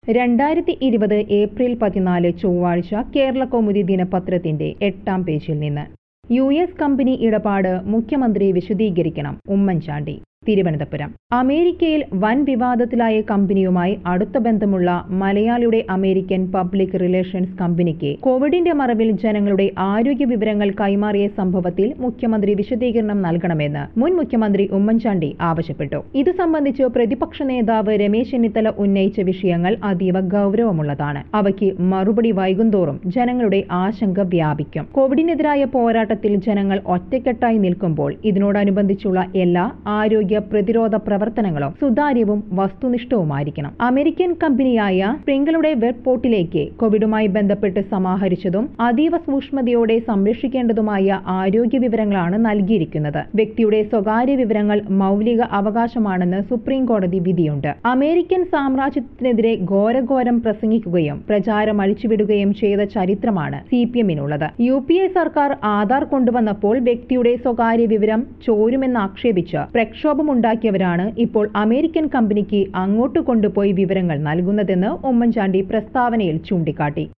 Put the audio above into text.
രണ്ടായിരത്തി ഇരുപത് ഏപ്രിൽ പതിനാല് ചൊവ്വാഴ്ച കേരള കൗമുദി ദിനപത്രത്തിന്റെ എട്ടാം പേജിൽ നിന്ന് യു എസ് കമ്പനി ഇടപാട് മുഖ്യമന്ത്രി വിശദീകരിക്കണം ഉമ്മൻചാണ്ടി തിരുവനന്തപുരം അമേരിക്കയിൽ വൻ വിവാദത്തിലായ കമ്പനിയുമായി അടുത്ത ബന്ധമുള്ള മലയാളിയുടെ അമേരിക്കൻ പബ്ലിക് റിലേഷൻസ് കമ്പനിക്ക് കോവിഡിന്റെ മറവിൽ ജനങ്ങളുടെ ആരോഗ്യ വിവരങ്ങൾ കൈമാറിയ സംഭവത്തിൽ മുഖ്യമന്ത്രി വിശദീകരണം നൽകണമെന്ന് മുൻ മുഖ്യമന്ത്രി ഉമ്മൻചാണ്ടി ആവശ്യപ്പെട്ടു ഇതു സംബന്ധിച്ച് പ്രതിപക്ഷ നേതാവ് രമേശ് ചെന്നിത്തല ഉന്നയിച്ച വിഷയങ്ങൾ അതീവ ഗൌരവമുള്ളതാണ് അവയ്ക്ക് മറുപടി വൈകുന്തോറും ജനങ്ങളുടെ ആശങ്ക വ്യാപിക്കും കോവിഡിനെതിരായ പോരാട്ടത്തിൽ ജനങ്ങൾ ഒറ്റക്കെട്ടായി നിൽക്കുമ്പോൾ ഇതിനോടനുബന്ധിച്ചുള്ള എല്ലാ ആരോഗ്യ പ്രതിരോധ പ്രവർത്തനങ്ങളും സുതാര്യവും വസ്തുനിഷ്ഠവുമായിരിക്കണം അമേരിക്കൻ കമ്പനിയായ സ്പ്രിംഗളുടെ വെബ് പോർട്ടിലേക്ക് കോവിഡുമായി ബന്ധപ്പെട്ട് സമാഹരിച്ചതും അതീവ സൂക്ഷ്മതയോടെ സംരക്ഷിക്കേണ്ടതുമായ ആരോഗ്യ വിവരങ്ങളാണ് നൽകിയിരിക്കുന്നത് വ്യക്തിയുടെ സ്വകാര്യ വിവരങ്ങൾ മൗലിക അവകാശമാണെന്ന് സുപ്രീം കോടതി വിധിയുണ്ട് അമേരിക്കൻ സാമ്രാജ്യത്തിനെതിരെ ഘോരഘോരം പ്രസംഗിക്കുകയും പ്രചാരം അഴിച്ചുവിടുകയും ചെയ്ത ചരിത്രമാണ് സി പി എമ്മിനുള്ളത് യു പി എ സർക്കാർ ആധാർ കൊണ്ടുവന്നപ്പോൾ വ്യക്തിയുടെ സ്വകാര്യ വിവരം ചോരുമെന്നാക്ഷേപിച്ച് പ്രക്ഷോഭമുണ്ടാക്കിയവരാണ് ഇപ്പോൾ അമേരിക്കൻ കമ്പനിക്ക് അങ്ങോട്ട് കൊണ്ടുപോയി വിവരങ്ങൾ നൽകുന്നതെന്ന് ഉമ്മൻചാണ്ടി പ്രസ്താവനയിൽ ചൂണ്ടിക്കാട്ടി